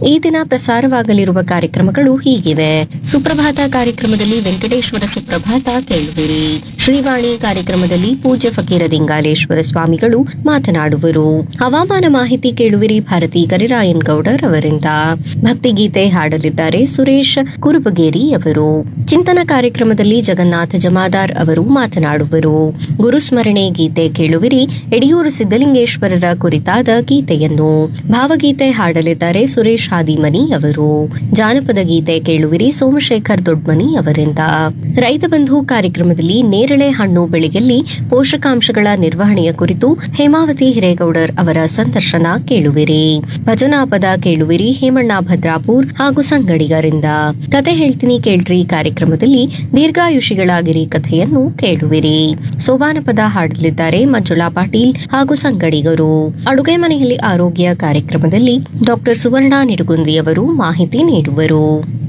ಈ ದಿನ ಪ್ರಸಾರವಾಗಲಿರುವ ಕಾರ್ಯಕ್ರಮಗಳು ಹೀಗಿವೆ ಸುಪ್ರಭಾತ ಕಾರ್ಯಕ್ರಮದಲ್ಲಿ ವೆಂಕಟೇಶ್ವರ ಸುಪ್ರಭಾತ ಕೇಳುವಿರಿ ಶ್ರೀವಾಣಿ ಕಾರ್ಯಕ್ರಮದಲ್ಲಿ ಪೂಜ್ಯ ಫಕೀರ ದಿಂಗಾಲೇಶ್ವರ ಸ್ವಾಮಿಗಳು ಮಾತನಾಡುವರು ಹವಾಮಾನ ಮಾಹಿತಿ ಕೇಳುವಿರಿ ಭಾರತಿ ಕರಿರಾಯನ್ ಗೌಡರ್ ಅವರಿಂದ ಭಕ್ತಿಗೀತೆ ಹಾಡಲಿದ್ದಾರೆ ಸುರೇಶ್ ಕುರುಬಗೇರಿ ಅವರು ಚಿಂತನ ಕಾರ್ಯಕ್ರಮದಲ್ಲಿ ಜಗನ್ನಾಥ ಜಮಾದಾರ್ ಅವರು ಮಾತನಾಡುವರು ಗುರುಸ್ಮರಣೆ ಗೀತೆ ಕೇಳುವಿರಿ ಯಡಿಯೂರು ಸಿದ್ದಲಿಂಗೇಶ್ವರರ ಕುರಿತಾದ ಗೀತೆಯನ್ನು ಭಾವಗೀತೆ ಹಾಡಲಿದ್ದಾರೆ ಸುರೇಶ್ ಹಾದಿಮನಿ ಅವರು ಜಾನಪದ ಗೀತೆ ಕೇಳುವಿರಿ ಸೋಮಶೇಖರ್ ದೊಡ್ಮನಿ ಅವರಿಂದ ರೈತ ಬಂಧು ಕಾರ್ಯಕ್ರಮದಲ್ಲಿ ನೇರಳೆ ಹಣ್ಣು ಬೆಳೆಯಲ್ಲಿ ಪೋಷಕಾಂಶಗಳ ನಿರ್ವಹಣೆಯ ಕುರಿತು ಹೇಮಾವತಿ ಹಿರೇಗೌಡರ್ ಅವರ ಸಂದರ್ಶನ ಕೇಳುವಿರಿ ಭಜನಾ ಪದ ಕೇಳುವಿರಿ ಹೇಮಣ್ಣ ಭದ್ರಾಪುರ್ ಹಾಗೂ ಸಂಗಡಿಗರಿಂದ ಕತೆ ಹೇಳ್ತೀನಿ ಕೇಳ್ರಿ ಕಾರ್ಯಕ್ರಮದಲ್ಲಿ ದೀರ್ಘಾಯುಷಿಗಳಾಗಿರಿ ಕಥೆಯನ್ನು ಕೇಳುವಿರಿ ಸೋಬಾನ ಪದ ಹಾಡಲಿದ್ದಾರೆ ಮಂಜುಳಾ ಪಾಟೀಲ್ ಹಾಗೂ ಸಂಗಡಿಗರು ಅಡುಗೆ ಮನೆಯಲ್ಲಿ ಆರೋಗ್ಯ ಕಾರ್ಯಕ್ರಮದಲ್ಲಿ ಡಾಕ್ಟರ್ ಸುವರ್ಣ ನಿಡುಗುಂದಿ ಅವರು ಮಾಹಿತಿ ನೀಡುವರು